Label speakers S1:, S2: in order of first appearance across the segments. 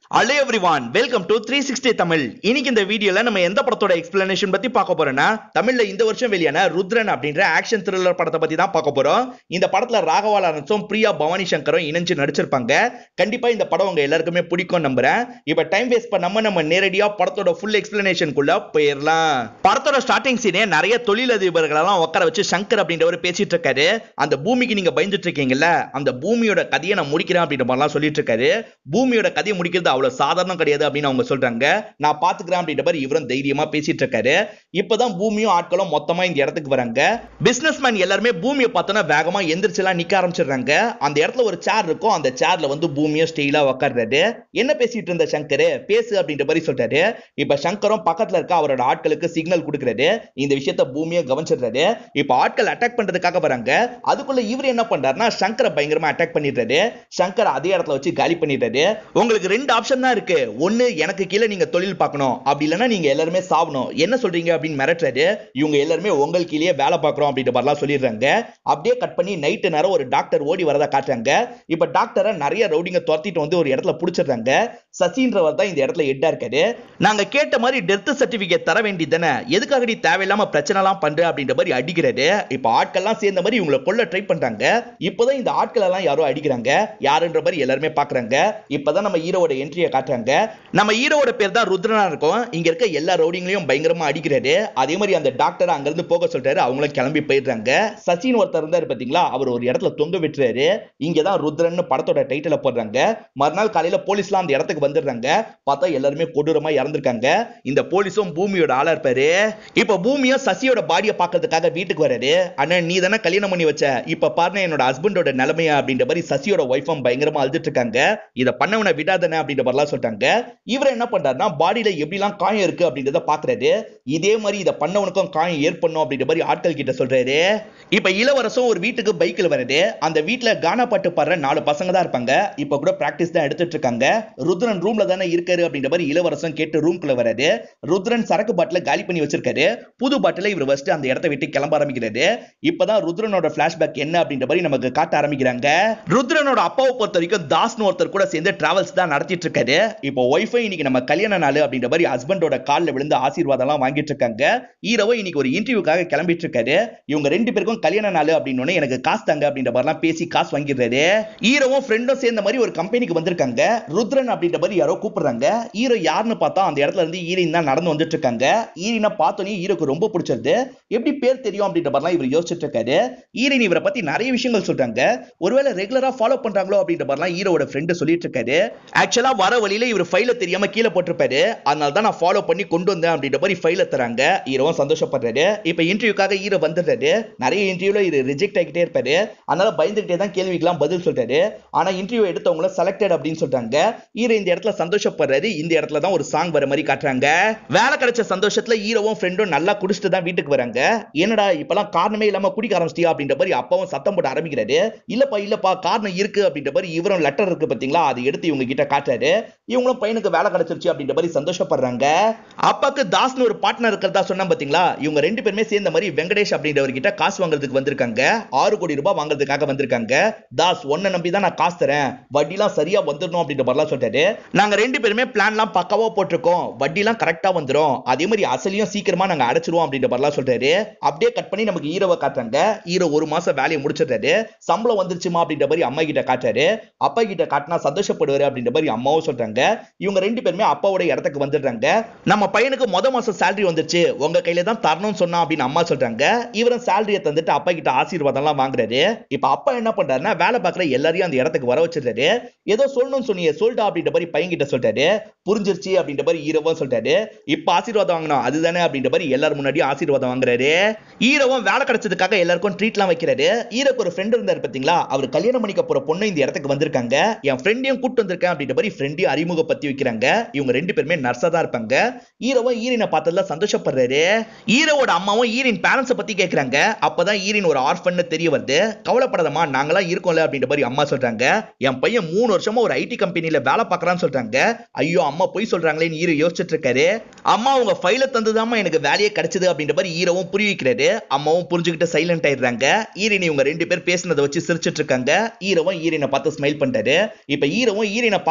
S1: hello everyone welcome to three sixty Tamil இன்னைக்கு இந்த வீடியோல நம்ம எந்த படத்தோட எக்ஸ்பிளனேஷன் பத்தி பார்க்க போறோம்னா தமிழ்ல இந்த வருஷம் வெளியான ருத்ரன் அப்படின்ற ஆக்ஷன் த்ரில்லர் படத்தை பத்தி தான் பார்க்க போறோம் இந்த படத்துல ராகவா லாரன்ஸும் பிரியா பவானி சங்கரும் இணைஞ்சு நடிச்சிருப்பாங்க கண்டிப்பா இந்த படம் உங்க எல்லாருக்குமே பிடிக்கும் நம்புறேன் இப்ப டைம் வேஸ்ட் பண்ணாம நம்ம நேரடியா படத்தோட ஃபுல் எக்ஸ்பிளனேஷனுக்குள்ள போயிடலாம் படத்தோட ஸ்டார்டிங் சீனே நிறைய தொழிலதிபர்களெல்லாம் உட்கார வச்சு சங்கர் அப்படின்றவர் பேசிட்டு இருக்காரு அந்த பூமிக்கு நீங்க பயந்துட்டு இருக்கீங்கல்ல அந்த பூமியோட கதையை நான் முடிக்கிறேன் அப்படின்ற மாதிரிலாம் சொல்லிட்டு இருக்காரு பூமியோட கதையை முடிக்கிறது அவ்வளவு சாதாரணம் கிடையாது அப்படின்னு அவங்க சொல்றாங்க நான் பாத்துக்கிறேன் அப்படின்ற மாதிரி இவரும் தைரியமா பேசிட்டு இருக்காரு இப்பதான் பூமியும் ஆட்களும் மொத்தமா இந்த இடத்துக்கு வராங்க பிசினஸ் மேன் எல்லாருமே பூமியை பார்த்தோன்னா வேகமா எந்திரிச்சு எல்லாம் நிக்க ஆரம்பிச்சிடுறாங்க அந்த இடத்துல ஒரு சேர் இருக்கும் அந்த சேர்ல வந்து பூமியும் ஸ்டெயிலா உட்கார்றாரு என்ன பேசிட்டு இருந்த சங்கர் பேசு அப்படின்ற மாதிரி சொல்றாரு இப்ப சங்கரும் பக்கத்துல இருக்க அவரோட ஆட்களுக்கு சிக்னல் கொடுக்கறாரு இந்த விஷயத்த பூமியை கவனிச்சிடுறாரு இப்ப ஆட்கள் அட்டாக் பண்றதுக்காக வராங்க அதுக்குள்ள இவர் என்ன பண்றாருன்னா சங்கரை பயங்கரமா அட்டாக் பண்ணிடுறாரு சங்கர் அதே இடத்துல வச்சு காலி பண்ணிடுறாரு உங்களுக்கு ரெண்டு ஆப்ஷன் தான் இருக்கு ஒன்னு எனக்கு கீழே நீங்க தொழில் பார்க்கணும் அப்படி இல்லைன்னா நீங்க எல்லாருமே சாவணும் என்ன சொல்றீங்க அப்படின்னு மிரட்டுறாரு இவங்க எல்லாருமே உங்கள் கீழே வேலை பார்க்கறோம் அப்படின்ற மாதிரிலாம் சொல்லிடுறாங்க அப்படியே கட் பண்ணி நைட்டு நேரம் ஒரு டாக்டர் ஓடி வரதா காட்டுறாங்க இப்ப டாக்டரை நிறைய ரவுடிங்க துரத்திட்டு வந்து ஒரு இடத்துல புடிச்சிடுறாங்க சசின்றவர் தான் இந்த இடத்துல ஹெட்டா இருக்காரு நாங்க கேட்ட மாதிரி டெத் சர்டிபிகேட் தர வேண்டியது தானே எதுக்காக நீ தேவையில்லாம பிரச்சனை எல்லாம் பண்ற அப்படின்ற மாதிரி அடிக்கிறாரு இப்ப ஆட்கள்லாம் சேர்ந்த மாதிரி இவங்களை கொல்ல ட்ரை பண்றாங்க இப்போதான் இந்த ஆட்கள் எல்லாம் யாரோ அடிக்கிறாங்க யாருன்ற மாதிரி எல்லாருமே பாக்குறாங்க இப்பதான் நம்ம ஹீரோவோட என்ட்ரியை காட்டுறாங்க நம்ம ஹீரோவோட பேர் தான் ருத்ரனா இருக்கும் இங்க இருக்க எல்லா ரவுடிங்களையும் பயங்கரமா அடிக்கிறாரு அதே மாதிரி அந்த டாக்டர் அங்க இருந்து போக சொல்றாரு அவங்களும் கிளம்பி போயிடுறாங்க சச்சின் ஒருத்தர் இருந்தாரு பாத்தீங்களா அவர் ஒரு இடத்துல தொங்க விட்டுறாரு இங்கதான் ருத்ரன் படத்தோட டைட்டில போடுறாங்க மறுநாள் காலையில போலீஸ்லாம் அந்த இடத்துக்கு வந்துடுறாங்க பார்த்தா எல்லாருமே கொடூரமா இறந்திருக்காங்க இந்த போலீஸும் பூமியோட ஆளா இருப்பாரு இப்ப பூமியும் சசியோட பாடியை பார்க்கறதுக்காக வீட்டுக்கு வராரு அண்ணா நீ தானே கல்யாணம் பண்ணி வச்ச இப்ப பாருங்க என்னோட ஹஸ்பண்டோட நிலைமையா அப்படின்ற மாதிரி சசியோட ஒய்ஃபும் பயங்கரமா அழுதுட்டு இருக்காங்க இத பண்ணவனை விடாதனே அப்படின்ற மாதிரிலாம் சொல்லிட்டாங்க இவர் என்ன பண்றாருன்னா பாடியில எப்படிலாம் காயம் இருக்கு அப்படின்றத பாக்குறாரு இதே மாதிரி இதை பண்ணவனுக்கும் காயம் ஏற்படணும் அப்படின்ற மாதிரி ஆட்கள் கிட்ட சொல்றாரு இப்ப இளவரசம் ஒரு வீட்டுக்கு பைக்ல வருது அந்த வீட்டுல கானா பாட்டு பாடுற நாலு பசங்க தான் இருப்பாங்க இப்ப கூட பிராக்டிஸ் தான் எடுத்துட்டு இருக்காங்க ருத்ரன் ரூம்ல தானே இருக்காரு அப்படின்ற மாதிரி இளவரசம் கேட்டு ரூம்குள்ள வராது ருத்ரன் சரக்கு பாட்டில காலி பண்ணி வச்சிருக்காரு புது பாட்டில இவர் ஃபர்ஸ்ட் அந்த இடத்த விட்டு கிளம்ப ஆரம்பிக்கிறாரு இப்பதான் ருத்ரனோட பிளாஷ்பேக் என்ன அப்படின்ற மாதிரி நமக்கு காட்ட ஆரம்பிக்கிறாங்க ருத்ரனோட அப்பாவை பொறுத்த வரைக்கும் தாஸ்னு ஒருத்தர் கூட சேர்ந்து டிராவல்ஸ் தான் நடத்திட்டு இருக்காரு இப்போ ஒய்ஃபை இன்னைக்கு நம்ம கல்யாண நாள் அப்படின்ற மாதிரி ஹஸ்பண்டோட காலில் விழுந்து ஆசீர்வாதம் எல்லாம் வாங்கிட்டு இருக்காங்க ஹீரோவை இன்னைக்கு ஒரு இன்டர்வியூக்காக கிளம்பிட்டு இருக்காரு இவங்க ரெண்டு பேருக்கும் கல்யாண நாள் அப்படின்னு எனக்கு காசு தாங்க அப்படின்ற மாதிரிலாம் பேசி காசு வாங்கிடுறாரு ஹீரோவும் ஃப்ரெண்டும் சேர்ந்த மாதிரி ஒரு கம்பெனிக்கு வந்திருக்காங்க ருத்ரன் அப்படின்ற மாதிரி யாரோ கூப்பிடுறாங்க ஹீரோ யாருன்னு பார்த்தா அந்த இடத்துல இருந்து ஹீரோயின் தான் நடந்து வந்துட்டு இருக்காங்க ஹீரோயினை பார்த்தோன்னே ஹீரோக்கு ரொம்ப பிடிச்சது எப்படி பேர் தெரியும் அப்படின்ற மாதிரிலாம் இவர் யோசிச்சுட்டு இருக்காரு ஹீரோயின் இவரை பத்தி நிறைய விஷயங்கள் சொல்றாங்க ஒருவேளை ரெகுலரா ஃபாலோ பண்றாங்களோ அப்படின்ற மாதிரிலாம் ஹீரோட ஃப்ரெண்டு சொல்லிட்டு இருக்காரு ஆக்சுவலா வர வழியில இவர் ஃபைல தெரியாம கீழே போட்டிருப்பாரு அதனால தான் நான் ஃபாலோ பண்ணி கொண்டு வந்தேன் அப்படின்ற மாதிரி ஃபைல தராங்க ஹீரோவும் சந்தோஷப்படுறாரு இப்ப இன்டர்வியூக்காக ஹீரோ வந்துடுறாரு நிறைய இன்டர்வியூல இது ரிஜெக்ட் ஆகிட்டே இருப்பாரு அதனால பயந்துகிட்டே தான் கேள்விக்கெல்லாம் பதில் சொல்றாரு ஆனா இன்டர்வியூ எடுத்தவங்கள செலக்டட் அப்படின்னு சொல்றாங்க ஹீரோ இந்த இடத்துல சந்தோஷப்படுறாரு இந்த இடத்துல தான் ஒரு சாங் வர மாதிரி காட்டுறாங்க வேலை கிடைச்ச சந்தோஷத்துல ஹீரோவும் ஃப்ரெண்டும் நல்லா குடிச்சிட்டு தான் வீட்டுக்கு வராங்க என்னடா இப்பெல்லாம் காரணமே இல்லாம குடிக்க ஆரம்பிச்சிட்டியா அப்படின்ற மாதிரி அப்பாவும் சத்தம் போட்டு ஆரம்பிக்கிறாரு இல்லப்பா இல்லப்பா காரணம் இருக்கு அப்படின்ற மாதிரி இவரும் லெட்டர் இருக்கு பாத்தீங்களா அதை எடுத்து இவங்க கிட்ட காட்டுறாரு இவங்களும் பையனுக்கு வேலை கிடைச்சிருச்சு அப்படின்ற மாதிரி சந்தோஷப்படுறாங்க அப்பாக்கு தாஸ்னு ஒரு பார்ட்னர் இருக்கிறதா சொன்னா பாத்தீங்களா இவங்க ரெண்டு பேருமே சேர்ந்த மாதிரி வெங்கடேஷ் அப்படின்றவர் கிட்ட காசு வாங்குறதுக்கு வந்திருக்காங்க ஆறு கோடி ரூபாய் வாங்குறதுக்காக வந்திருக்காங்க தாஸ் ஒன்ன நம்பி தான் நான் காசு தரேன் வட்டிலாம் சரியா வந்துடணும் அப்படின்ற மாதிரிலாம் சொல்லிட்டாரு நாங்க ரெண்டு பேருமே பிளான்லாம் பக்காவா போட்டிருக்கோம் வட்டிலாம் கரெக்டா வந்துரும் அதே மாதிரி அசலையும் சீக்கிரமா நாங்க அடைச்சிருவோம் அப்படின்ற மாதிரிலாம் சொல்றாரு அப்படியே கட் பண்ணி நமக்கு ஹீரோவை காட்டுறாங்க ஹீரோ ஒரு மாசம் வேலையை முடிச்சிடுறாரு சம்பளம் வந்துருச்சுமா அப்படின்ற மாதிரி அம்மா கிட்ட காட்டுறாரு அப்பா கிட்ட காட்டினா சந்தோஷப்படுவாரு அப்படின்ற மாதிரி அம்மாவும் சொல்றாங்க இவங்க ரெண்டு பேருமே அப்பாவோட இடத்துக்கு வந்துடுறாங்க நம்ம பையனுக்கு முத மாசம் சேலரி வந்துருச்சு உங்க கையில தான் தரணும்னு சொன்னா அப்படின்னு அம்மா சொல்றாங்க இவரும் சேலரியை தந்துட்டு அப்பா கிட்ட ஆசீர்வாதம் எல்லாம் வாங்குறாரு இப்ப அப்பா என்ன பண்றாருன்னா வேலை பார்க்குற எல்லாரையும் அந்த இடத்துக்கு வர வச்சிடுறாரு ஏதோ சொல்லணும்னு சொன்னீங்க சொல்லிட்டா அப்படின்ற மாதிரி பையன் கிட்ட சொல்றாரு புரிஞ்சிருச்சு அப்படின்ற மாதிரி ஹீரோவும் சொல்றாரு இப்ப ஆசீர்வாதம் வாங்கணும் அதுதானே அப்படின்ற மாதிரி எல்லாரும் முன்னாடி ஆசீர்வாதம் வாங்குறாரு ஹீரோவும் வேலை கிடைச்சதுக்காக எல்லாருக்கும் ட்ரீட்லாம் வைக்கிறாரு ஹீரோக்கு ஒரு ஃப்ரெண்ட் இருந்தாரு பாத்தீங்களா அவர் கல்யாணம் பண்ணிக்க போற பொண்ணு இந்த இடத்துக்கு வந்திருக்காங்க என் ஃப்ரெண்டையும் கூட்டு வந்திருக்கேன் அப்படின்ற மாதிரி ஃப்ரெண்டையும் அறிமுகப்படுத்தி வைக்கிறாங்க இவங்க ரெண்டு பேருமே நர்ஸா தான் இருப்பாங்க ஹீரோவும் ஈரினை பார்த்ததுல சந்தோஷப்படுறாரு ஹீரோவோட அம்மாவும் ஈரின் பேரண்ட்ஸை பத்தி கேக்குறாங்க அப்பதான் ஈரின் ஒரு ஆர்ஃபன்னு தெரிய வருது கவலைப்படாதமா நாங்களாம் இருக்கோம்ல அப்படின்ற மாதிரி அம்மா சொல்றாங்க என் பையன் மூணு வருஷமா ஒரு ஐடி கம்பெனில வேலை பார்க்கறான்னு சொல்றாங்க ஐயோ அம்மா போய் சொல்றாங்களேன்னு ஹீரோ யோசிச்சுட்டு இருக்காரு அம்மா உங்க ஃபைல தந்துதாம்மா எனக்கு வேலையே கிடைச்சது அப்படின்ற மாதிரி ஹீரோவும் புரிய வைக்கிறாரு அம்மாவும் புரிஞ்சுக்கிட்டு சைலண்ட் ஆயிடுறாங்க ஈரின் இவங்க ரெண்டு பேர் பேசினதை வச்சு சிரிச்சிட்டு இருக்காங்க ஹீரோவும் ஈரினை பார்த்து ஸ்மைல் பண்றாரு இப்ப ஹீரோவும் ஈரினை பார்க்கணும் அப்படின்ற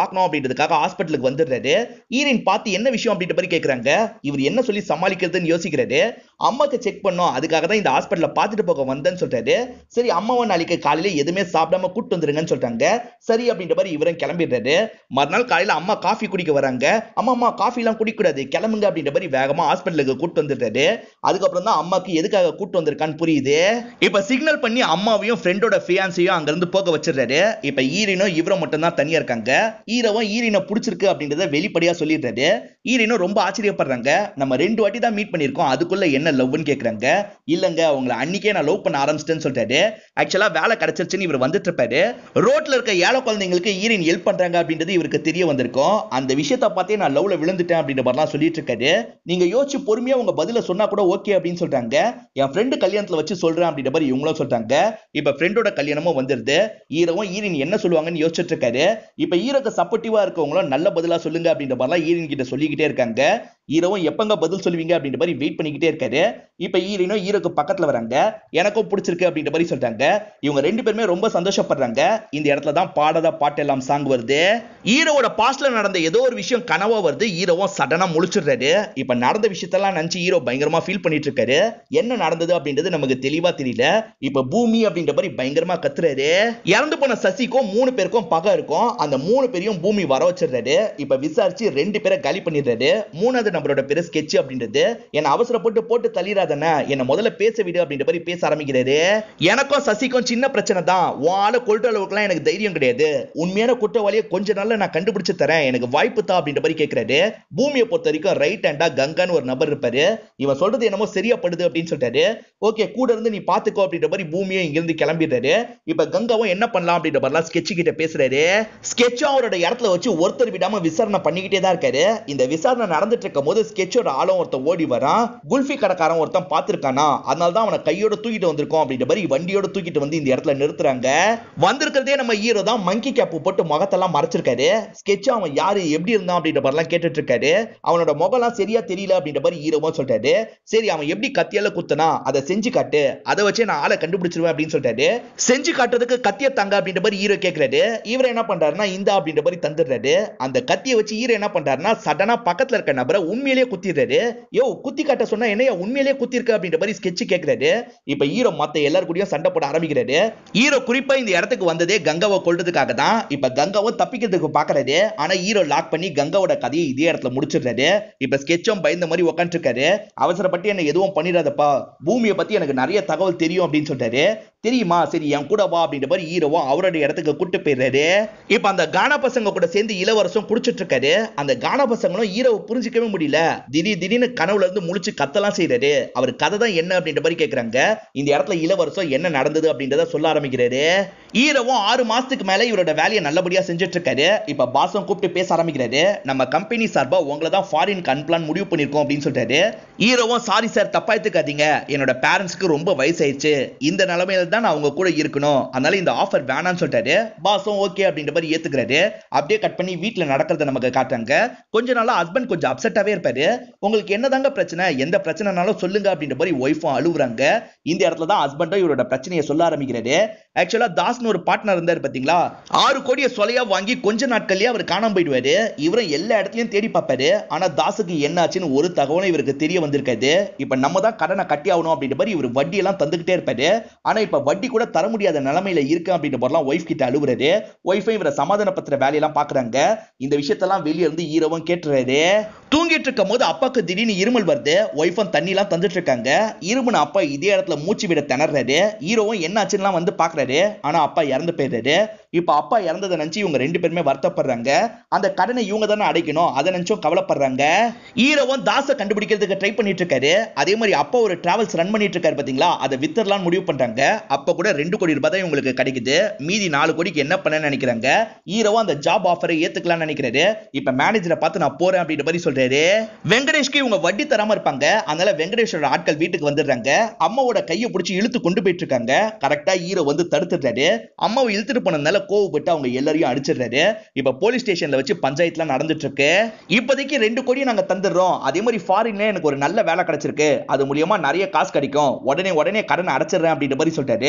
S1: அப்படின்றதுக்காக ஹாஸ்பிட்டலுக்கு வந்துடுறாரு ஈரின் பார்த்து என்ன விஷயம் அப்படின்ற மாதிரி கேக்குறாங்க இவர் என்ன சொல்லி சமாளிக்கிறதுன்னு யோசிக்கிறாரு அம்மாக்கு செக் பண்ணோம் அதுக்காக தான் இந்த ஹாஸ்பிட்டல பார்த்துட்டு போக வந்தேன்னு சொல்றாரு சரி அம்மாவை நாளைக்கு காலையில எதுவுமே சாப்பிடாம கூட்டு வந்துருங்கன்னு சொல்றாங்க சரி அப்படின்ற மாதிரி இவரும் கிளம்பிடுறாரு மறுநாள் காலையில அம்மா காஃபி குடிக்க வராங்க அம்மா அம்மா காஃபி எல்லாம் குடிக்க கூடாது கிளம்புங்க அப்படின்ற மாதிரி வேகமா ஹாஸ்பிட்டலுக்கு கூட்டு வந்துடுறாரு அதுக்கப்புறம் தான் அம்மாக்கு எதுக்காக கூட்டு வந்திருக்கான்னு புரியுது இப்ப சிக்னல் பண்ணி அம்மாவையும் ஃப்ரெண்டோட ஃபியான்ஸையும் அங்க இருந்து போக வச்சிடுறாரு இப்ப ஈரினும் இவரும் மட்டும் தான் தனியா இருக்காங்க ஈரவும் ஈரினை பிடிச்சிருக்கு அப்படின்றத வெளிப்படையா சொல்லிடுறாரு ஈரினும் ரொம்ப ஆச்சரியப்படுறாங்க நம்ம ரெண்டு வாட்டி தான் மீட் பண்ணிருக்கோம் அதுக்குள்ள என்ன லவ்னு கேக்குறாங்க இல்லங்க உங்களை அன்னைக்கே நான் லவ் பண்ண ஆரம்பிச்சிட்டேன்னு சொல்றாரு ஆக்சுவலா வேலை கிடைச்சிருச்சுன்னு இவர் வந்துட்டு இருப்பாரு ரோட்ல இருக்க ஏழை குழந்தைங்களுக்கு ஈரின் ஹெல்ப் பண்றாங்க அப்படின்றது இவருக்கு தெரிய வந்திருக்கும் அந்த விஷயத்த பார்த்தே நான் லவ்ல விழுந்துட்டேன் அப்படின்ற மாதிரிலாம் சொல்லிட்டு இருக்காரு நீங்க யோசிச்சு பொறுமையா உங்க பதில சொன்னா கூட ஓகே அப்படின்னு சொல்றாங்க என் ஃப்ரெண்டு கல்யாணத்துல வச்சு சொல்றேன் அப்படின்ற மாதிரி இவங்களும் சொல்றாங்க இப்ப ஃப்ரெண்டோட கல்யாணமும் வந்துருது ஈரவும் ஈரின் என்ன சொல்லுவாங்கன்னு யோசிச்சுட்டு இருக்காரு இப்ப ஈரோக்கு சப்போர்ட்டிவா இருக்கவங்களும் நல்ல பதிலா சொல்லுங்க அப்படின்ற மாதிரிலாம் ஈரின் கிட்ட சொல்லிக்கிட்டே இருக்காங்க ஈரவும் எப்பங்க பதில் சொல்லுவீங்க அப்படின்ற மாதிரி வெயிட் பண்ணிக்கிட்டே இருக்காரு இப்ப ஈரினும் ஈரோக்கு பக்கத்துல வராங்க எனக்கும் பிடிச்சிருக்கு அப்படின்ற மாதிரி சொல்றாங்க இவங்க ரெண்டு பேருமே ரொம்ப சந்தோஷப்படுறாங்க இந்த இடத்துல தான் பாடாத பாட்டெல்லாம் சாங் வருது ஈரோவோட பாஸ்ட்ல நடந்த ஏதோ ஒரு விஷயம் கனவா வருது ஈரோவும் சடனா முழிச்சிடுறாரு இப்ப நடந்த விஷயத்தெல்லாம் நினைச்சு ஹீரோ பயங்கரமா ஃபீல் பண்ணிட்டு இருக்காரு என்ன நடந்தது அப்படின்றது நமக்கு தெளிவா தெரியல இப்ப பூமி அப்படின்ற மாதிரி பயங்கரமா கத்துறாரு இறந்து போன சசிக்கும் மூணு பேருக்கும் பகை இருக்கும் அந்த மூணு பேரையும் பூமி வர வச்சிடுறாரு இப்ப விசாரிச்சு ரெண்டு பேரை காலி பண்ணிடுறாரு மூணாவது நம்பரோட பேரு ஸ்கெட்ச் அப்படின்றது என்ன அவசரப்பட்டு போட்டு தள்ளிடாதன என்ன முதல்ல பேச விடு அப்படின்ற மாதிரி பேச ஆரம்பிக்கிறாரு எனக்கும் சசிக்கும் சின்ன பிரச்சனை தான் உன் ஆளை கொல்ற அளவுக்குலாம் எனக்கு தைரியம் கிடையாது உண்மையான குற்றவாளியை கொஞ்ச நாள்ல நான் கண்டுபிடிச்சு தரேன் எனக்கு வாய்ப்பு தான் அப்படின்ற மாதிரி கேட்கிறாரு பூமியை பொறுத்த வரைக்கும் ரைட் ஹேண்டா கங்கான்னு ஒரு நபர் இருப்பாரு இவன் சொல்றது என்னமோ சரியா படுது அப்படின்னு சொல்லிட்டாரு ஓகே கூட இருந்து நீ பாத்துக்கோ அப்படின்ற மாதிரி பூமியும் இங்கிருந்து கிளம்பிடுறாரு இப்ப கங்காவும் என்ன பண்ணலாம் அப்படின்ற மாதிரிலாம் ஸ்கெட்ச் கிட்ட பேசுறாரு ஸ்கெட்சும் அவரோட இடத்துல வச்சு ஒருத்தர் விடாம விசாரணை பண்ணிக்கிட்டே தான் இருக்காரு இந்த விசாரணை நடந்துட்டு இருக்கும் போது ஸ்கெட்சோட ஆளும் ஒருத்தன் ஓடி வரான் குல்ஃபி கடைக்காரன் ஒருத்தன் பார்த்திருக்கானா அதனால தான் அவனை கையோட தூக்கிட்டு வந்திருக்கோம் அப்படின்ற மாதிரி வண்டியோட தூக்கிட்டு வந்து இந்த இடத்துல நிறுத்துறாங்க வந்திருக்கிறதே நம்ம ஹீரோ தான் மங்கி கேப் போட்டு முகத்தெல்லாம் மறைச்சிருக்காரு ஸ்கெட்ச் அவன் யாரு எப்படி இருந்தான் அப்படின்ற மாதிரிலாம் கேட்டுட்டு இருக்காரு அவனோட முகம்லாம் சரியா தெரியல அப்படின்ற மாதிரி ஹீரோவும் சொல்லிட்டாரு சரி அவன் எப்படி கத்தியால குத்துனா அதை செஞ்சு காட்டு அதை வச்சு நான் ஆளை கண்டுபிடிச்சிருவேன் அப்படின்னு சொல்லிட்டாரு செஞ்சு காட்டுறதுக்கு கத்திய தங்க அப்படின்ற மாதிரி ஹீரோ கேக்குறாரு இவர் என்ன பண்றாருன்னா இந்த அப்படின்ற மாதிரி தந்துடுறாரு அந்த கத்தியை வச்சு ஹீரோ என்ன பண்றாருன்னா சடனா பக்கத்துல இருக்க நபரை உண்மையிலேயே குத்திடுறாரு யோ குத்தி காட்ட சொன்னா என்னையா உண்மையிலேயே குத்தி இருக்க அப்படின்ற மாதிரி ஸ்கெட்ச் கேக்குறாரு இப்ப ஹீரோ மத்த எல்லாரும் கூடயும் சண்டை போட ஆரம்பிக்கிறாரு ஹீரோ குறிப்பா இந்த இடத்துக்கு வந்ததே கங்காவை கொல்றதுக்காக தான் இப்ப கங்காவை தப்பிக்கிறதுக்கு பாக்குறாரு ஆனா ஹீரோ லாக் பண்ணி கங்காவோட கதையை இதே இடத்துல முடிச்சிடுறாரு இப்ப ஸ்கெட்சும் பயந்த மாதிரி உட்காந்துருக்காரு அவசரப்பட்டு என்ன எதுவும் பண்ணிடாதப்பா பூமியை பத்தி எனக்கு நிறைய தகவல் தெரியும் அப்படின்னு சொல்லிட்டாரு தெரியுமா சரி என் கூட வா அப்படின்ற மாதிரி ஹீரோவும் அவரோட இடத்துக்கு கூட்டு போயிடுறாரு இப்ப அந்த கானா பசங்க கூட சேர்ந்து இளவரசம் குடிச்சிட்டு இருக்காரு அந்த கானா பசங்களும் ஹீரோவை புரிஞ்சிக்கவே முடியல திடீர் திடீர்னு கனவுல இருந்து முழிச்சு கத்தலாம் செய்யறாரு அவர் கதை தான் என்ன அப்படின்ற மாதிரி கேக்குறாங்க இந்த இடத்துல இளவரசம் என்ன நடந்தது அப்படின்றத சொல்ல ஆரம்பிக்கிறாரு ஹீரோவும் ஆறு மாசத்துக்கு மேல இவரோட வேலையை நல்லபடியா செஞ்சுட்டு இருக்காரு இப்ப பாசம் கூப்பிட்டு பேச ஆரம்பிக்கிறாரு நம்ம கம்பெனி சார்பா உங்களை தான் ஃபாரின் அனுப்பலான்னு முடிவு பண்ணிருக்கோம் அப்படின்னு சொல்றாரு ஹீரோவும் சாரி சார் தப்பா எடுத்துக்காதீங்க என்னோட பேரண்ட்ஸ்க்கு ரொம்ப வயசாயிடுச்சு இந்த நிலைமையில தான் நான் உங்க கூட இருக்கணும் அதனால இந்த ஆஃபர் வேணாம்னு சொல்லிட்டாரு பாஸும் ஓகே அப்படின்ற மாதிரி ஏத்துக்கிறாரு அப்படியே கட் பண்ணி வீட்டுல நடக்கிறத நமக்கு காட்டுறாங்க கொஞ்ச நாளா ஹஸ்பண்ட் கொஞ்சம் அப்செட்டாவே இருப்பாரு உங்களுக்கு என்னதாங்க பிரச்சனை எந்த பிரச்சனைனாலும் சொல்லுங்க அப்படின்ற மாதிரி ஒய்ஃபும் அழுவுறாங்க இந்த இடத்துல தான் ஹஸ்பண்டும் இவரோட பிரச்சனையை சொல்ல ஆரம்பிக்கிறாரு ஆக்சுவலா தாஸ்னு ஒரு பார்ட்னர் இருந்தாரு பாத்தீங்களா ஆறு கோடியை சொலையா வாங்கி கொஞ்ச நாட்கள்லயே அவர் காணாம போயிடுவாரு இவரும் எல்லா இடத்துலயும் தேடி பார்ப்பாரு ஆனா தாஸுக்கு என்ன ஆச்சுன்னு ஒரு தகவலும் இவருக்கு தெரிய வந்திருக்காது இப்ப நம்ம தான் கடனை கட்டி ஆகணும் அப்படின்ற மாதிரி இவர் வட்டி எல்லாம் தந்துகிட்டே இருப்பாரு ஆனா இப்ப வட்டி கூட தர முடியாத நிலைமையில இருக்கு அப்படின்ற மாதிரிலாம் ஒய்ஃப் கிட்ட அழுகுறாரு ஒய்ஃபை இவரை சமாதானப்படுத்துற வேலையெல்லாம் பாக்குறாங்க இந்த விஷயத்தெல்லாம் வெளிய இருந்து ஹீரோவும் கேட்டுறாரு தூங்கிட்டு இருக்கும் போது அப்பாக்கு திடீர்னு இருமல் வருது ஒய்ஃபும் தண்ணி எல்லாம் தந்துட்டு இருக்காங்க இருமுன அப்பா இதே இடத்துல மூச்சு விட திணறாரு ஹீரோவும் என்ன ஆச்சுன்னு வந்து பாக்குறாரு ஆனா அப்பா இறந்து போயிடுறாரு இப்ப அப்பா இறந்ததை நினைச்சு இவங்க ரெண்டு பேருமே வருத்தப்படுறாங்க அந்த கடனை இவங்க தானே அடைக்கணும் அதை நினைச்சும் கவலைப்படுறாங்க ஹீரோவும் தாச கண்டுபிடிக்கிறதுக்கு ட்ரை பண்ணிட்டு இருக்காரு அதே மாதிரி அப்பா ஒரு டிராவல்ஸ் ரன் பண்ணிட்டு இருக்காரு பாத்தீங்களா அதை வித்தரலாம் முடிவு பண்றாங்க அப்ப கூட ரெண்டு கோடி ரூபாய் தான் இவங்களுக்கு கிடைக்குது மீதி நாலு கோடிக்கு என்ன பண்ண நினைக்கிறாங்க ஹீரோவும் அந்த ஜாப் ஆஃபரை ஏத்துக்கலாம்னு நினைக்கிறாரு இப்ப மேனேஜரை பார்த்து நான் போறேன் அப்படின்ற மாதிரி சொல்றாரு வெங்கடேஷ்க்கு இவங்க வட்டி தராம இருப்பாங்க அதனால வெங்கடேஷோட ஆட்கள் வீட்டுக்கு வந்துடுறாங்க அம்மாவோட கையை பிடிச்சி இழுத்து கொண்டு போயிட்டு இருக்காங்க கரெக்டா ஹீரோ வந்து தடுத்துடுறாரு அம்மாவை இழுத்துட்டு போனதுனால கோவப்பட்டு அவங்க எல்லாரையும் அடிச்சிடுறாரு இப்ப போலீஸ் ஸ்டேஷன்ல வச்சு பஞ்சாயத்துலாம் நடந்துட்டு இருக்கு இப்போதைக்கு ரெண்டு கோடியும் நாங்க தந்துடுறோம் அதே மாதிரி ஃபாரின்ல எனக்கு ஒரு நல்ல வேலை கிடைச்சிருக்கு அது மூலியமா நிறைய காசு கிடைக்கும் உடனே உடனே கடன் அடைச்சிடுறேன் அப்படின்ற மாதிரி சொல்லிட்டாரு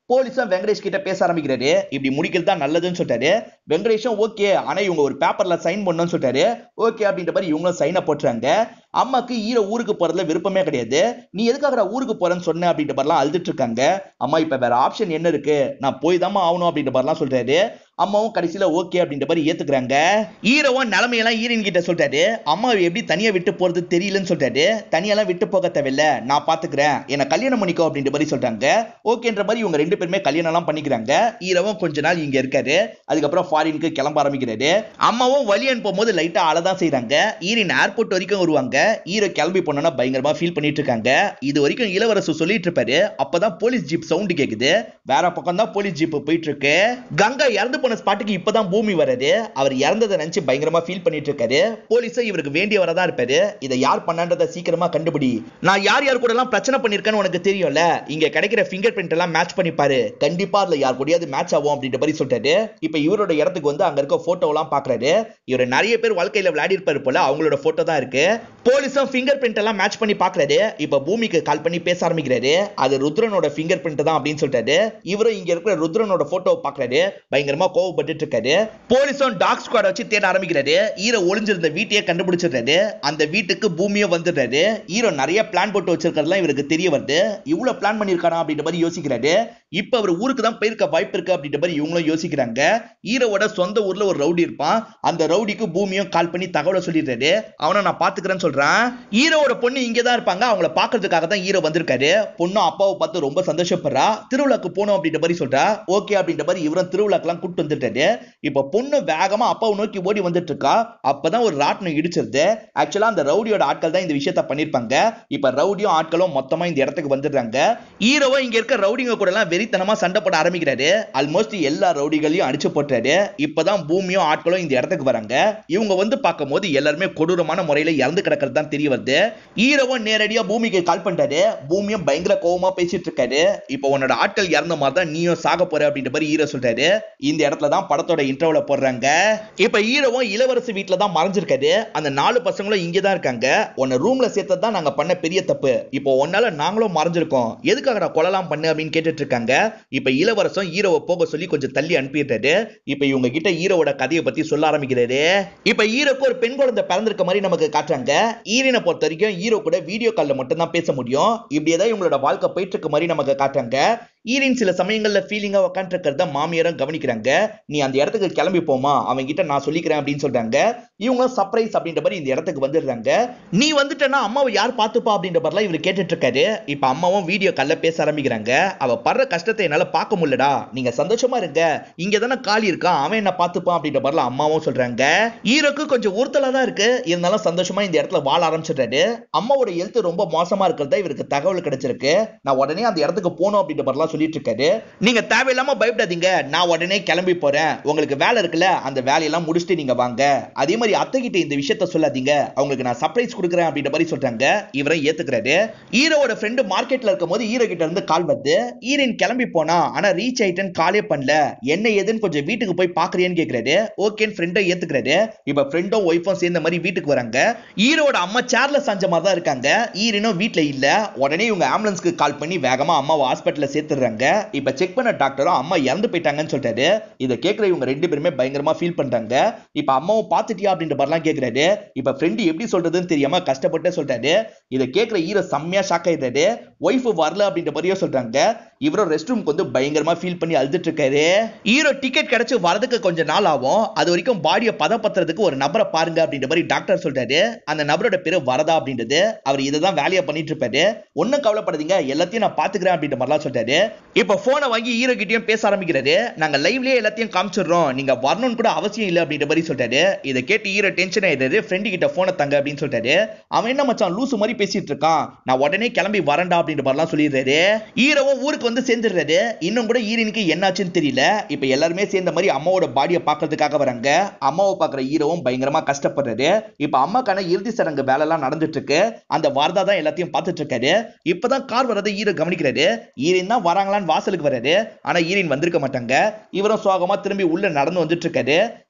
S1: போலீஸும் வெங்கடேஷ் கிட்ட பேச ஆரம்பிக்கிறாரு இப்படி முடிக்கிறது தான் நல்லதுன்னு சொல்லிட்டாரு வெங்கடேஷும் ஓகே ஆனா இவங்க ஒரு பேப்பர்ல சைன் பண்ணணும்னு சொல்லிட்டாரு ஓகே அப்படின்ற மாதிரி இவங்களும் சைனை போட்டுறாங்க அம்மாக்கு ஈரோ ஊருக்கு போறதுல விருப்பமே கிடையாது நீ எதுக்காக ஊருக்கு போறேன்னு சொன்ன அப்படின்ற மாதிரிலாம் அழுதுட்டு இருக்காங்க அம்மா இப்ப வேற ஆப்ஷன் என்ன இருக்கு நான் போய் தாம்மா ஆகணும் அப்படின்ற மாதிரிலாம் சொல்றாரு அம்மாவும் கடைசியில ஓகே அப்படின்ற மாதிரி ஏத்துக்கிறாங்க ஈரோவும் நிலைமையெல்லாம் ஈரின் கிட்ட சொல்றாரு அம்மாவை எப்படி தனியா விட்டு போறது தெரியலன்னு சொல்றாரு தனியெல்லாம் விட்டு போக தேவையில்ல நான் பாத்துக்கிறேன் என்ன கல்யாணம் பண்ணிக்கோ அப்படின்ற மாதிரி சொல்றாங்க ஓகேன்ற மாதிரி இவங்க ரெண்டு பேருமே கல்யாணம் எல்லாம் பண்ணிக்கிறாங்க ஈரவும் கொஞ்ச நாள் இங்க இருக்காரு அதுக்கப்புறம் ஃபாரினுக்கு கிளம்ப ஆரம்பிக்கிறாரு அம்மாவும் வழி அனுப்பும் போது லைட்டா அழதான் செய்றாங்க ஈரின் ஏர்போர்ட் வரைக்கும் வருவாங்க ஈரோ கிளம்பி போனோம்னா பயங்கரமா ஃபீல் பண்ணிட்டு இருக்காங்க இது வரைக்கும் இளவரசு சொல்லிட்டு இருப்பாரு அப்பதான் போலீஸ் ஜீப் சவுண்ட் கேக்குது வேற பக்கம் தான் போலீஸ் ஜீப் போயிட்டு இருக்கு கங்கா இறந்து போன ஸ்பாட்டுக்கு இப்பதான் பூமி வராது அவர் இறந்ததை நினைச்சு பயங்கரமா ஃபீல் பண்ணிட்டு இருக்காரு போலீஸும் இவருக்கு வேண்டியவரா தான் இருப்பாரு இதை யார் பண்ணான்றத சீக்கிரமா கண்டுபிடி நான் யார் யார் கூட எல்லாம் பிரச்சனை பண்ணிருக்கேன்னு உனக்கு தெரியும்ல இங்க கிடைக்கிற ஃபிங்கர் பிரிண்ட் எல்லாம் மேட்ச் பண்ணி பாரு கண்டிப்பா அதுல யார் கூடயாவது மேட்ச் ஆகும் அப்படின்ற மாதிரி சொல்லிட்டாரு இப்ப இவரோட இடத்துக்கு வந்து அங்க இருக்க போட்டோ எல்லாம் பாக்குறாரு இவர் நிறைய பேர் வாழ்க்கையில விளையாடி இருப்பாரு போல அவங்களோட போட்டோ தான் இருக்கு போலீஸும் ஃபிங்கர் பிரிண்ட் எல்லாம் மேட்ச் பண்ணி பாக்குறாரு இப்ப பூமிக்கு கால் பண்ணி பேச ஆரம்பிக்கிறாரு அது ருத்ரனோட ஃபிங்கர் பிரிண்ட் தான் அப்படின்னு சொல்லிட்டாரு இவரும் இங்க இருக்கிற ருத்ரனோட போட்டோ பாக்குறாரு பயங்கரமா கோவப்பட்டு இருக்காரு போலீஸும் டாக் ஸ்குவாட் வச்சு தேட ஆரம்பிக்கிறாரு ஈரோ ஒளிஞ்சிருந்த வீட்டையே கண்டுபிடிச்சிடுறாரு அந்த வீட்டுக்கு பூமியும் வந்துடுறாரு ஈரோ நிறைய பிளான் போட்டு வச்சிருக்கிறதுலாம் இவருக்கு தெரிய வருது இவ்வளவு பிளான் பண்ணிருக்கானா அப்படின்ற மாதிரி யோசிக்கிறாரு இப்ப அவர் ஊருக்கு தான் போயிருக்க வாய்ப்பு இருக்கு அப்படின்ற மாதிரி இவங்களும் யோசிக்கிறாங்க ஈரோவோட சொந்த ஊர்ல ஒரு ரவுடி இருப்பான் அந்த ரவுடிக்கு பூமியும் கால் பண்ணி தகவலை சொல்லிடுறாரு அவனை நான் பாத்துக்கிறேன்னு சொல்றான் ஈரோவோட பொண்ணு இங்கே தான் இருப்பாங்க அவங்கள பாக்குறதுக்காக தான் ஈரோ வந்திருக்காரு பொண்ணும் அப்பாவை பார்த்து ரொம்ப சந்தோஷப்படுறா திருவிழாக்கு போகணும் அப்படின்ற மாதிரி சொல்றா ஓகே அப்படின்ற மாதிரி இவரும் திருவிழாக்கெல்லாம் கூட்டு வந்துட்டாரு இப்ப பொண்ணு வேகமா அப்பாவை நோக்கி ஓடி வந்துட்டு இருக்கா அப்பதான் ஒரு ராட்டினம் இடிச்சிருது ஆக்சுவலா அந்த ரவுடியோட ஆட்கள் தான் இந்த விஷயத்த பண்ணிருப்பாங்க இப்ப ரவுடியும் ஆட்களும் மொத்தமா இந்த இடத்துக்கு வந்துடுறாங்க ஹீரோவா இங்க இருக்க ரவுடிங்க கூட எல்லாம் வெறித்தனமா சண்டை போட ஆரம்பிக்கிறாரு ஆல்மோஸ்ட் எல்லா ரவுடிகளையும் அடிச்சு போட்டுறாரு இப்பதான் பூமியும் ஆட்களும் இந்த இடத்துக்கு வராங்க இவங்க வந்து பார்க்கும்போது எல்லாருமே கொடூரமான முறையில இறந்து கிடக்கிறது தான் தெரிய வருது ஹீரோவும் நேரடியா பூமிக்கு கால் பண்றாரு பூமியும் பயங்கர கோவமா பேசிட்டு இருக்காரு இப்போ உன்னோட ஆட்கள் இறந்த மாதிரி தான் நீயும் சாக போற அப்படின்ற மாதிரி ஹீரோ சொல்றாரு இந்த இடத்துல தான் படத்தோட இன்டர்வல போடுறாங்க இப்ப ஹீரோவும் இளவரசி வீட்டுல தான் மறைஞ்சிருக்காரு அந்த நாலு பசங்களும் இங்கே தான் இருக்காங்க உன்னை ரூம்ல சேர்த்தது தான் நாங்க பண்ண பெரிய தப்பு இப்போ உன்னால நாங்களும் மறைஞ்சிருக்கோம் எதுக்காக நான் கொலலாம் பண்ணு அப்படின்னு கேட்டுட்டு இருக்காங்க இப்ப இளவரசம் ஹீரோவை போக சொல்லி கொஞ்சம் தள்ளி அனுப்பிடுறாரு இப்ப இவங்க கிட்ட ஹீரோவோட கதையை பத்தி சொல்ல ஆரம்பிக்கிறாரு இப்ப ஹீரோக்கு ஒரு பெண் குழந்தை பிறந்திருக்க மாதிரி நமக்கு காட்டுறாங்க ஈரனை பொறுத்த வரைக்கும் ஹீரோ கூட வீடியோ கால்ல மட்டும் தான் பேச முடியும் இப்படியேதான் இவங்களோட வாழ்க்கை போயிட்டு இருக்க மாதிரி நமக்கு காட்டுறாங்க ஈரின் சில சமயங்கள்ல ஃபீலிங்கா உட்காந்துருக்கிறத மாமியாரும் கவனிக்கிறாங்க நீ அந்த இடத்துக்கு கிளம்பி போமா அவங்க கிட்ட நான் சொல்லிக்கிறேன் அப்படின்னு சொல்றாங்க இவங்களும் சர்ப்ரைஸ் அப்படின்ற மாதிரி இந்த இடத்துக்கு வந்துடுறாங்க நீ வந்துட்டனா அம்மாவை யார் பார்த்துப்பா அப்படின்ற மாதிரிலாம் இவர் கேட்டுட்டு இருக்காரு இப்ப அம்மாவும் வீடியோ கால்ல பேச ஆரம்பிக்கிறாங்க அவ படுற கஷ்டத்தை என்னால பார்க்க முடியலடா நீங்க சந்தோஷமா இருங்க இங்க தானே காலி இருக்கான் அவன் என்ன பார்த்துப்பான் அப்படின்ற மாதிரிலாம் அம்மாவும் சொல்றாங்க ஹீரோக்கு கொஞ்சம் உறுத்தலா தான் இருக்கு இருந்தாலும் சந்தோஷமா இந்த இடத்துல வாழ ஆரம்பிச்சிடுறாரு அம்மாவோட எழுத்து ரொம்ப மோசமா இருக்கிறதா இவருக்கு தகவல் கிடைச்சிருக்கு நான் உடனே அந்த இடத்துக்கு போகணும் அப்படின்ற மாதிரிலாம் சொல்லிட்டு இருக்காரு நீங்க தேவையில்லாம பயப்படாதீங்க நான் உடனே கிளம்பி போறேன் உங்களுக்கு வேலை இருக்குல்ல அந்த வேலையெல்லாம் முடிச்சுட்டு நீங்க வாங்க அதே மாதிரி அத்தை கிட்ட இந்த விஷயத்த சொல்லாதீங்க அவங்களுக்கு நான் சர்ப்ரைஸ் கொடுக்குறேன் அப்படின்ற மாதிரி சொல்றாங்க இவரை ஏத்துக்கிறாரு ஹீரோவோட ஃப்ரெண்டு மார்க்கெட்ல இருக்கும் போது ஹீரோ கிட்ட இருந்து கால் வருது ஹீரோயின் கிளம்பி போனா ஆனா ரீச் ஆயிட்டேன்னு காலே பண்ணல என்ன ஏதுன்னு கொஞ்சம் வீட்டுக்கு போய் பாக்குறியான்னு கேக்குறாரு ஓகேன்னு ஃப்ரெண்டை ஏத்துக்கிறாரு இப்ப ஃப்ரெண்டும் ஒய்ஃபும் சேர்ந்த மாதிரி வீட்டுக்கு வராங்க ஹீரோட அம்மா சேர்ல சாஞ்ச மாதிரி தான் இருக்காங்க ஹீரோனும் வீட்ல இல்ல உடனே இவங்க ஆம்புலன்ஸ்க்கு கால் பண்ணி வேகமா அம்மாவை ஹாஸ்பிட்டல்ல சேர்த்துறாங்க இப்ப செக் பண்ண டாக்டரும் அம்மா இறந்து போயிட்டாங்கன்னு சொல்லிட்டாரு இதை கேட்கிற இவங்க ரெண்டு பேருமே பயங்கரமா ஃபீல் பண்றாங்க இப்ப அம்மாவும் பாத்துட்டியா அப்படின்ற மாதிரிலாம் கேக்குறாரு இப்ப ஃப்ரெண்டு எப்படி சொல்றதுன்னு தெரியாம கஷ்டப்பட்டு சொல்றாரு இதை கேட்கிற ஹீரோ செம்மையா ஷாக் ஆயிடுறாரு ஒய்ஃப் வரல அப்படின்ற மாதிரியே சொல்றாங்க இவரும் ரெஸ்ட் ரூம்க்கு வந்து பயங்கரமா ஃபீல் பண்ணி அழுதுட்டு இருக்காரு ஹீரோ டிக்கெட் கிடைச்சு வரதுக்கு கொஞ்சம் நாள் ஆகும் அது வரைக்கும் பாடியை பதப்படுத்துறதுக்கு ஒரு நபரை பாருங்க அப்படின்ற மாதிரி டாக்டர் சொல்றாரு அந்த நபரோட பேரு வரதா அப்படின்றது அவர் இதை தான் வேலையா பண்ணிட்டு இருப்பாரு ஒன்னும் கவலைப்படாதீங்க எல்லாத்தையும் நான் பாத்துக்கிறேன் அப்படின்ற மாதிரிலாம் சொல்றாரு இப்ப போனை வாங்கி ஹீரோ கிட்டயும் பேச ஆரம்பிக்கிறாரு நாங்க லைவ்லயே எல்லாத்தையும் காமிச்சிடுறோம் நீங்க வரணும்னு கூட அவசியம் இல்லை அப்படின்ற மாதிரி சொல்றாரு இதை கேட்டு ஹீரோ டென்ஷன் ஆயிடுறாரு ஃப்ரெண்டு கிட்ட போனை தங்க அப்படின்னு சொல்றாரு அவன் என்ன மச்சான் லூசு மாதிரி பேசிட்டு இருக்கான் நான் உடனே கிளம்பி வரேன்டா அப்படின்ற மாதிரிலாம் சொல்லிடுறாரு ஹீரோவும் ஊருக்கு வந்து சேர்ந்துடுறாரு இன்னும் கூட ஹீரோனுக்கு என்னாச்சுன்னு தெரியல இப்ப எல்லாருமே சேர்ந்த மாதிரி அம்மாவோட பாடியை பார்க்கறதுக்காக வராங்க அம்மாவை பார்க்குற ஹீரோவும் பயங்கரமா கஷ்டப்படுறாரு இப்ப அம்மாக்கான இறுதி சடங்கு வேலை எல்லாம் நடந்துட்டு இருக்கு அந்த வாரதா தான் எல்லாத்தையும் பார்த்துட்டு இருக்காரு இப்பதான் கார் வரதை ஹீரோ கவனிக்கிறாரு ஹீரோயின் தான் வராங்களான்னு வாசலுக்கு வராரு ஆனா ஹீரோயின் வந்திருக்க மாட்டாங்க இவரும் சோகமா திரும்பி உள்ள நடந்து வந்துட்டு இருக்காரு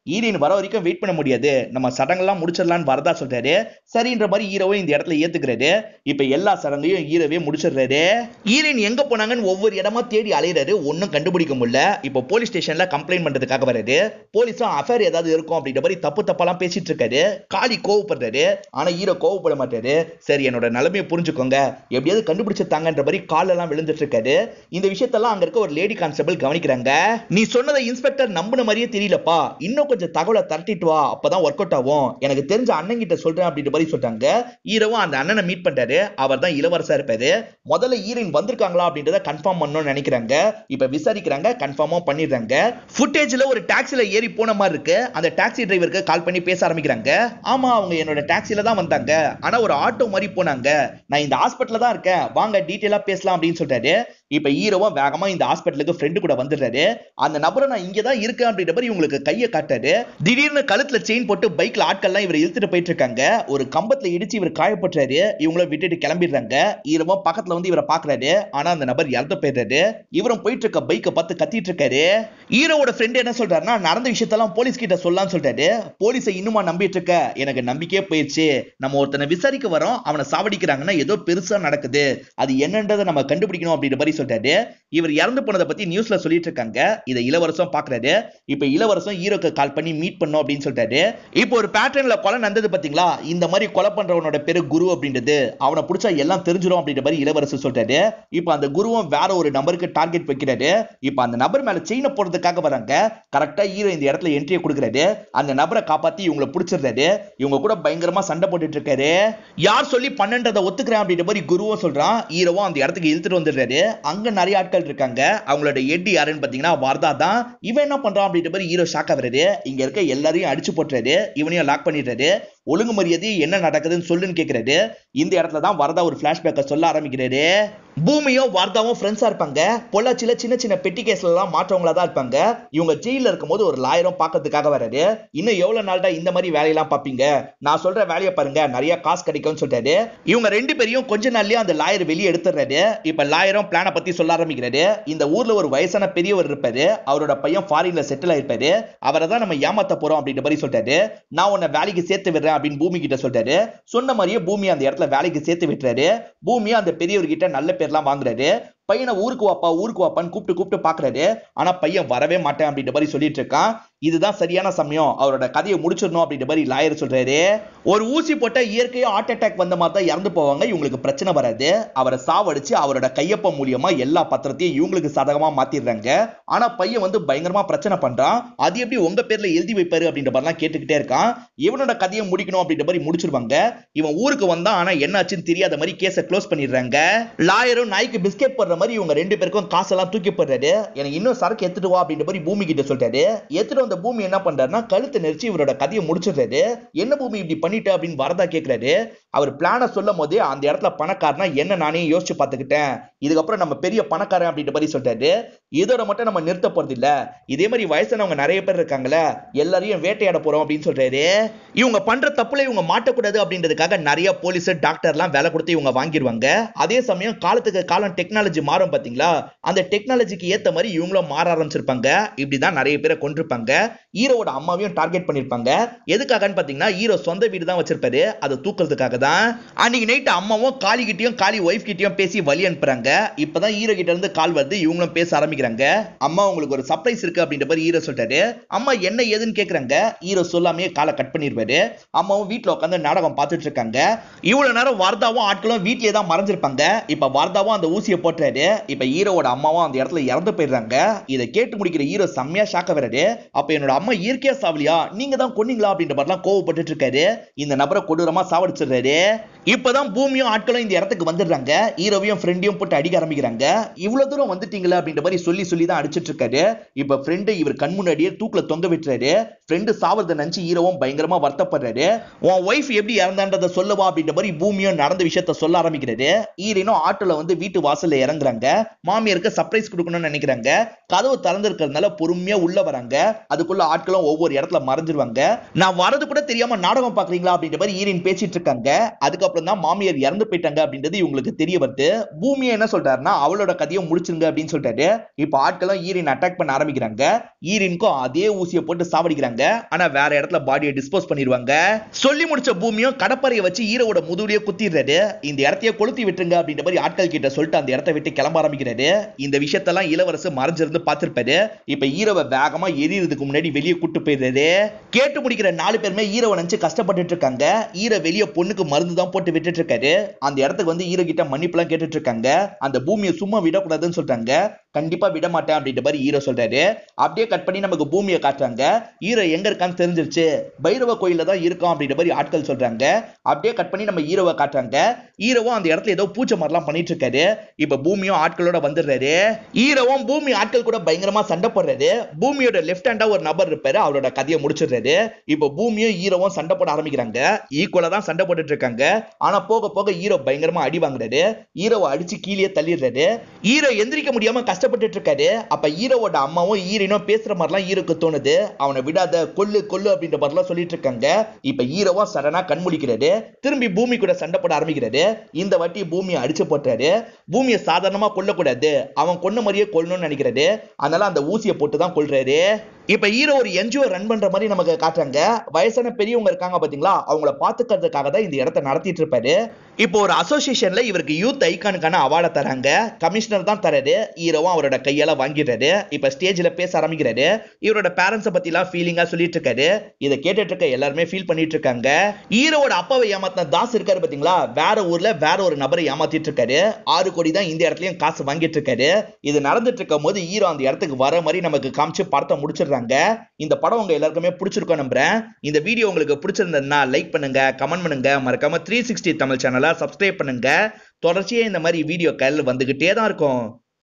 S1: ஹீரோயின் வர வரைக்கும் வெயிட் பண்ண முடியாது நம்ம சடங்கெல்லாம் முடிச்சிடலாம்னு வரதா சொல்றாரு சரின்ற மாதிரி ஹீரோவை இந்த இடத்துல ஏத்துக்கிறாரு இப்ப எல்லா சடங்கையும் ஹீரோவே முடிச்சிடுறாரு ஹீரோயின் எங்க போனாங்கன்னு ஒவ்வொரு இடமா தேடி அலையிறாரு ஒன்னும் கண்டுபிடிக்க முடியல இப்போ போலீஸ் ஸ்டேஷன்ல கம்ப்ளைண்ட் பண்றதுக்காக வராரு போலீஸும் அஃபேர் ஏதாவது இருக்கும் அப்படின்ற மாதிரி தப்பு தப்பாலாம் பேசிட்டு இருக்காரு காளி கோவப்படுறாரு ஆனா ஹீரோ கோவப்பட மாட்டாரு சரி என்னோட நிலைமையை புரிஞ்சுக்கோங்க எப்படியாவது கண்டுபிடிச்சு தாங்கன்ற மாதிரி காலெல்லாம் விழுந்துட்டு இருக்காரு இந்த விஷயத்தெல்லாம் அங்க இருக்க ஒரு லேடி கான்ஸ்டபிள் கவனிக்கிறாங்க நீ சொன்னதை இன்ஸ்பெக்டர் நம்பின மாதிரியே தெரியலப்பா இன்னும் கொஞ்சம் தகவலை தரட்டிட்டு வா அப்பதான் ஒர்க் அவுட் ஆகும் எனக்கு தெரிஞ்ச அண்ணன் கிட்ட சொல்றேன் அப்படின்ற மாதிரி சொல்றாங்க ஹீரோவும் அந்த அண்ணனை மீட் பண்றாரு அவர் தான் இளவரசா இருப்பாரு முதல்ல ஹீரோயின் வந்திருக்காங்களா அப்படின்றத கன்ஃபார்ம் பண்ணணும்னு நினைக்கிறாங்க இப்ப விசாரிக்கிறாங்க கன்ஃபார்மும் பண்ணிடுறாங்க ஃபுட்டேஜ்ல ஒரு டாக்ஸில ஏறி போன மாதிரி இருக்கு அந்த டாக்ஸி டிரைவருக்கு கால் பண்ணி பேச ஆரம்பிக்கிறாங்க ஆமா அவங்க என்னோட டாக்ஸில தான் வந்தாங்க ஆனா ஒரு ஆட்டோ மாதிரி போனாங்க நான் இந்த ஹாஸ்பிட்டல்ல தான் இருக்கேன் வாங்க டீட்டெயிலா பேசலாம் அப்படின்னு சொல்றாரு இப்ப ஹீரோவும் வேகமா இந்த ஹாஸ்பிட்டலுக்கு ஃப்ரெண்டு கூட வந்துடுறாரு அந்த நபரை நான் இங்க தான் இருக்கேன் அப்படின்ற மாதிரி இவங்களுக்கு கையை காட்டாரு திடீர்னு கழுத்துல செயின் போட்டு பைக்ல ஆட்கள்லாம் இவர் இழுத்துட்டு போயிட்டு இருக்காங்க ஒரு கம்பத்துல இடிச்சு இவர் காயப்பட்டுறாரு இவங்கள விட்டுட்டு கிளம்பிடுறாங்க ஹீரோவும் பக்கத்துல வந்து இவரை பாக்குறாரு ஆனா அந்த நபர் இறந்து போயிடுறாரு இவரும் போயிட்டு இருக்க பைக்கை பார்த்து கத்திட்டு இருக்காரு ஹீரோவோட ஃப்ரெண்ட் என்ன சொல்றாருன்னா நடந்த விஷயத்தெல்லாம் போலீஸ் கிட்ட சொல்லலாம்னு சொல்றாரு போலீஸை இன்னுமா நம்பிட்டு இருக்க எனக்கு நம்பிக்கையே போயிடுச்சு நம்ம ஒருத்தனை விசாரிக்க வரோம் அவனை சாவடிக்கிறாங்கன்னா ஏதோ பெருசா நடக்குது அது என்னன்றதை நம்ம கண்டுபிடிக்கணும் அப்படின்ற மாதிரி சொல்றாரு இவர் இறந்து போனதை பத்தி நியூஸ்ல சொல்லிட்டு இருக்காங்க இதை இளவரசம் பாக்குறாரு இப்ப இளவரசம் ஹீரோக்கு கால் பண்ணி மீட் பண்ணும் அப்படின்னு சொல்றாரு இப்போ ஒரு பேட்டர்ன்ல கொலை நடந்தது பாத்தீங்களா இந்த மாதிரி கொலை பண்றவனோட பேரு குரு அப்படின்றது அவனை பிடிச்சா எல்லாம் தெரிஞ்சிடும் அப்படின்ற மாதிரி இளவரசர் சொல்றாரு இப்போ அந்த குருவும் வேற ஒரு நபருக்கு டார்கெட் வைக்கிறாரு இப்போ அந்த நபர் மேல செயினை போடுறதுக்காக வராங்க கரெக்டா ஹீரோ இந்த இடத்துல என்ட்ரியை கொடுக்குறாரு அந்த நபரை காப்பாத்தி இவங்களை பிடிச்சிடுறாரு இவங்க கூட பயங்கரமா சண்டை போட்டுட்டு இருக்காரு யார் சொல்லி பன்னெண்டதை ஒத்துக்கிறேன் அப்படின்ற மாதிரி குருவும் சொல்றான் ஹீரோவும் அந்த இடத்துக்கு இழுத்துட்டு வந்துடுறாரு அங்க நிறைய ஆட்கள் இருக்காங்க அவங்களோட எட்டி யாருன்னு பாத்தீங்கன்னா வார்தா தான் இவன் என்ன பண்றான் அப்படின்ற மாதிரி ஹீரோ ஷாக் ஆகுறாரு இங்க இருக்க எல்லாரையும் அடிச்சு போட்டுறாரு இவனையும் லாக் பண்ணிடுறாரு ஒழுங்கு மரியாதை என்ன நடக்குதுன்னு சொல்லுன்னு கேக்குறாரு இந்த இடத்துல தான் வரதா ஒரு பிளாஷ்பேக்கை சொல்ல ஆரம்பிக்கிறாரு பூமியும் வார்தாவும் ஃப்ரெண்ட்ஸா இருப்பாங்க பொள்ளாச்சியில சின்ன சின்ன பெட்டி கேஸ்ல எல்லாம் மாற்றவங்களா தான் இருப்பாங்க இவங்க ஜெயில இருக்கும்போது ஒரு லாயரும் பார்க்கறதுக்காக வராரு இன்னும் எவ்வளவு நாள்டா இந்த மாதிரி வேலையெல்லாம் பார்ப்பீங்க நான் சொல்ற வேலையை பாருங்க நிறைய காசு கிடைக்கும்னு சொல்றாரு இவங்க ரெண்டு பேரையும் கொஞ்ச நாள்லயே அந்த லாயர் வெளியே எடுத்துறாரு இப்ப லாயரும் பிளானை பத்தி சொல்ல ஆரம்பிக்கிறாரு இந்த ஊர்ல ஒரு வயசான பெரியவர் இருப்பாரு அவரோட பையன் ஃபாரின்ல செட்டில் ஆயிருப்பாரு அவரை தான் நம்ம ஏமாத்த போறோம் அப்படின்ற மாதிரி சொல்றாரு நான் உன்னை வேலைக்கு சேர்த்து விடுறேன் அப்படின்னு பூமி கிட்ட சொல்றாரு சொன்ன மாதிரியே பூமி அந்த இடத்துல வேலைக்கு சேர்த்து விட்டுறாரு பூமி அந்த பெரியவர்கிட்ட நல்ல பேர்லாம் வாங்குறாரு பையனை ஊருக்கு வாப்பா ஊருக்கு வாப்பான்னு கூப்பிட்டு கூப்பிட்டு பாக்குறாரு ஆனா பையன் வரவே மாட்டேன் அப்படின்ற மாதிரி சொல்லிட்டு இருக்கான் இதுதான் சரியான சமயம் அவரோட கதையை முடிச்சிடணும் அப்படின்ற மாதிரி லாயர் சொல்றாரு ஒரு ஊசி போட்ட இயற்கையா ஹார்ட் அட்டாக் வந்த மாதிரி தான் இறந்து போவாங்க இவங்களுக்கு பிரச்சனை வராது அவரை சாவடிச்சு அவரோட கையப்ப மூலியமா எல்லா பத்திரத்தையும் இவங்களுக்கு சாதகமா மாத்திடுறாங்க ஆனா பையன் வந்து பயங்கரமா பிரச்சனை பண்றான் அது எப்படி உங்க பேர்ல எழுதி வைப்பாரு அப்படின்ற மாதிரிலாம் கேட்டுக்கிட்டே இருக்கான் இவனோட கதையை முடிக்கணும் அப்படின்ற மாதிரி முடிச்சிருவாங்க இவன் ஊருக்கு வந்தான் ஆனா என்னாச்சுன்னு தெரியாத மாதிரி கேஸை க்ளோஸ் பண்ணிடுறாங்க லாயரும் நாய்க்கு பிஸ்கெட் போடுற மாதிரி இவங்க ரெண்டு பேருக்கும் காசெல்லாம் தூக்கி போடுறாரு எனக்கு இன்னும் சரக்கு எடுத்துட்டு வா அப்படின்ற மாதிரி பூமி கிட்ட சொல்றாரு எடுத்துட்டு வந்த பூமி என்ன பண்றாருன்னா கழுத்தை நெரிச்சு இவரோட கதையை முடிச்சிடுறாரு என்ன பூமி இப்படி பண்ணிட்ட அப்படின்னு வரதா கேக்குறாரு அவர் பிளான சொல்லும் போது அந்த இடத்துல பணக்காரனா என்ன நானே யோசிச்சு பார்த்துக்கிட்டேன் இதுக்கப்புறம் நம்ம பெரிய பணக்காரன் அப்படின்ற மாதிரி சொல்றாரு இதோட மட்டும் நம்ம நிறுத்த போறது இல்ல இதே மாதிரி வயசானவங்க நிறைய பேர் இருக்காங்கல்ல எல்லாரையும் வேட்டையாட போறோம் அப்படின்னு சொல்றாரு இவங்க பண்ற தப்புல இவங்க மாட்டக்கூடாது அப்படின்றதுக்காக நிறைய போலீஸ் டாக்டர்லாம் வேலை கொடுத்து இவங்க வாங்கிடுவாங்க அதே சமயம் காலத்துக்கு காலம் டெக்னாலஜி மாறும் பாத்தீங்களா அந்த டெக்னாலஜிக்கு ஏத்த மாதிரி இவங்களும் மாற ஆரம்பிச்சிருப்பாங்க இப்படிதான் நிறைய பேரை கொண்டிருப்பாங்க ஹீரோவோட அம்மாவையும் டார்கெட் பண்ணிருப்பாங்க எதுக்காகன்னு பாத்தீங்கன்னா ஹீரோ சொந்த வீடு தான் வச்சிருப்பாரு அதை தூக்குறதுக்காக தான் அன்னைக்கு நைட் அம்மாவும் காளி கிட்டயும் காளி ஒய்ஃப் கிட்டயும் பேசி வழி அனுப்புறாங்க இப்பதான் ஹீரோ கிட்ட இருந்து கால் வருது இவங்களும் பேச ஆரம்பிக்கிறாங்க அம்மா உங்களுக்கு ஒரு சர்ப்ரைஸ் இருக்கு அப்படின்ற மாதிரி ஹீரோ சொல்றாரு அம்மா என்ன ஏதுன்னு கேக்குறாங்க ஹீரோ சொல்லாமே காலை கட் பண்ணிருப்பாரு அம்மாவும் வீட்டுல உட்காந்து நாடகம் பார்த்துட்டு இருக்காங்க இவ்வளவு நேரம் வார்தாவும் ஆட்களும் வீட்லயே தான் மறைஞ்சிருப்பாங்க இப்ப வார்தாவும் அந்த ஊசியை போட்டுறாரு இப்ப ஹீரோவோட அம்மாவும் அந்த இடத்துல இறந்து போயிடுறாங்க இதை கேட்டு முடிக்கிற ஹீரோ செம்மையா ஷாக்க வராரு அப்ப என்னோட அம்மா இயற்கையா சாவலியா நீங்க தான் கொன்னீங்களா அப்படின்ற மாதிரிலாம் கோவப்பட்டுட்டு இருக்காரு இந்த நபரை கொடூரமா சாவடிச்சிடுறாரு இப்பதான் பூமியும் ஆட்களும் இந்த இடத்துக்கு வந்துடுறாங்க ஹீரோவையும் ஃப்ரெண்டையும் போட்டு அடிக்க ஆரம்பிக்கிறாங்க இவ்வளவு தூரம் வந்துட்டீங்களா அப்படின்ற மாதிரி சொல்லி சொல்லி தான் அடிச்சிட்டு இருக்காரு இப்ப ஃப்ரெண்டு இவர் கண் முன்னாடியே தூக்குல தொங்க விட்டுறாரு ஃப்ரெண்டு சாவறத நினைச்சு ஹீரோவும் பயங்கரமா வருத்தப்படுறாரு உன் ஒய்ஃப் எப்படி இறந்தான்றத சொல்லவா அப்படின்ற மாதிரி பூமியும் நடந்த விஷயத்த சொல்ல ஆரம்பிக்கிறாரு ஹீரோனும் ஆட்டோல வந்து வீட்டு வாசல்ல இறங்க இறங்குறாங்க மாமியாருக்கு சர்ப்ரைஸ் கொடுக்கணும்னு நினைக்கிறாங்க கதவு திறந்திருக்கிறதுனால பொறுமையா உள்ள வராங்க அதுக்குள்ள ஆட்களும் ஒவ்வொரு இடத்துல மறைஞ்சிருவாங்க நான் வரது கூட தெரியாம நாடகம் பாக்குறீங்களா அப்படின்ற மாதிரி ஈரின் பேசிட்டு இருக்காங்க அதுக்கப்புறம் தான் மாமியார் இறந்து போயிட்டாங்க அப்படின்றது இவங்களுக்கு தெரிய வருது பூமியை என்ன சொல்றாருன்னா அவளோட கதையை முடிச்சிருங்க அப்படின்னு சொல்லிட்டாரு இப்ப ஆட்களும் ஈரின் அட்டாக் பண்ண ஆரம்பிக்கிறாங்க ஈரினுக்கும் அதே ஊசியை போட்டு சாவடிக்கிறாங்க ஆனா வேற இடத்துல பாடியை டிஸ்போஸ் பண்ணிடுவாங்க சொல்லி முடிச்ச பூமியும் கடப்பறையை வச்சு ஈரோட முதுகுலயே குத்திடுறாரு இந்த இடத்தையே கொளுத்தி விட்டுருங்க அப்படின்ற மாதிரி ஆட்கள் கிட்ட சொல்லிட்டு அந்த இடத்த விட்டு கிளம்ப ஆரம்பிக்கிறாரு இந்த விஷயத்தெல்லாம் இளவரசு மறைஞ்சிருந்து பார்த்திருப்பாரு இப்ப ஈரவை வேகமா எரியறதுக்கு முன்னாடி வெளியே கூட்டு போயிடுறாரு கேட்டு முடிக்கிற நாலு பேருமே ஈரவை நினைச்சு கஷ்டப்பட்டுட்டு இருக்காங்க ஈர வெளிய பொண்ணுக்கு மருந்து தான் போட்டு விட்டுட்டு இருக்காரு அந்த இடத்துக்கு வந்து ஈர கிட்ட மன்னிப்பு எல்லாம் கேட்டுட்டு இருக்காங்க அந்த பூமியை சும்மா விடக்கூடாதுன்னு சொல்றாங்க கண்டிப்பா விட மாட்டேன் அப்படின்ற மாதிரி ஈரோ சொல்றாரு அப்படியே கட் பண்ணி நமக்கு பூமியை காட்டுறாங்க ஈரோ எங்க இருக்கான்னு தெரிஞ்சிருச்சு பைரவ கோயில்ல தான் இருக்கான் அப்படின்ற மாதிரி ஆட்கள் சொல்றாங்க அப்படியே கட் பண்ணி நம்ம ஈரோவை காட்டுறாங்க ஈரோவும் அந்த இடத்துல ஏதோ பூஜை மாதிரிலாம் பண்ணிட்டு இருக்காரு இப்ப பூமியும் ஆட்களோட வந்துடுறாரு ஈரோவும் பூமி ஆட்கள் கூட பயங்கரமா சண்டை போடுறாரு பூமியோட லெஃப்ட் ஹேண்டா ஒரு நபர் இருப்பாரு அவரோட கதையை முடிச்சிடுறாரு இப்ப பூமியும் ஈரோவும் சண்டை போட ஆரம்பிக்கிறாங்க ஈக்குவலா தான் சண்டை போட்டுட்டு இருக்காங்க ஆனா போக போக ஈரோ பயங்கரமா அடி வாங்குறாரு ஈரோவை அடிச்சு கீழே தள்ளிடுறாரு ஈரோ எந்திரிக்க முடியாம கஷ்டப்பட்டுட்டு இருக்காரு அப்ப ஈரோவோட அம்மாவும் ஈரனும் பேசுற மாதிரிலாம் ஈரோக்கு தோணுது அவனை விடாத கொல்லு கொல்லு அப்படின்ற மாதிரிலாம் சொல்லிட்டு இருக்காங்க இப்ப ஈரோவா சடனா கண் முழிக்கிறாரு திரும்பி பூமி கூட சண்டை போட ஆரம்பிக்கிறாரு இந்த வாட்டி பூமியை அடிச்சு போட்டுறாரு பூமியை சாதாரணமா கொல்லக்கூடாது அவன் கொன்ன மாதிரியே கொல்லணும்னு நினைக்கிறாரு அதனால அந்த ஊசியை போட்டு தான் கொல்றாரு இப்ப ஹீரோ ஒரு என்ஜிஓ ரன் பண்ற மாதிரி நமக்கு காட்டுறாங்க வயசான பெரியவங்க இருக்காங்க பாத்தீங்களா அவங்கள பாத்துக்கிறதுக்காக தான் இந்த இடத்த நடத்திட்டு இருப்பாரு இப்போ ஒரு அசோசியேஷன்ல இவருக்கு யூத் ஐகானுக்கான அவார்டை தராங்க கமிஷனர் தான் தராரு ஹீரோவும் அவரோட கையால வாங்கிடுறாரு இப்ப ஸ்டேஜ்ல பேச ஆரம்பிக்கிறாரு இவரோட பேரண்ட்ஸை பத்தி எல்லாம் ஃபீலிங்கா சொல்லிட்டு இருக்காரு இதை கேட்டுட்டு இருக்க எல்லாருமே ஃபீல் பண்ணிட்டு இருக்காங்க ஹீரோவோட அப்பாவை ஏமாத்தின தாஸ் இருக்காரு பாத்தீங்களா வேற ஊர்ல வேற ஒரு நபரை ஏமாத்திட்டு இருக்காரு ஆறு கோடி தான் இந்த இடத்துலயும் காசு வாங்கிட்டு இருக்காரு இது நடந்துட்டு இருக்கும் போது ஹீரோ அந்த இடத்துக்கு வர மாதிரி நமக்கு காமிச்சு படத்தை முடிச்சிடுறாங்க இந்த படம் உங்க எல்லாருக்குமே பிடிச்சிருக்கும் நம்புறேன் இந்த வீடியோ உங்களுக்கு பிடிச்சிருந்ததுன்னா லைக் பண்ணுங்க கமெண்ட் பண்ணுங்க மறக்காம த்ரீ சிக்ஸ்டி தமிழ் சேனலை சப்ஸ்கிரைப் பண்ணுங்க தொடர்ச்சியா இந்த மாதிரி வீடியோக்கள் வந்துகிட்டே தான் இருக்கும்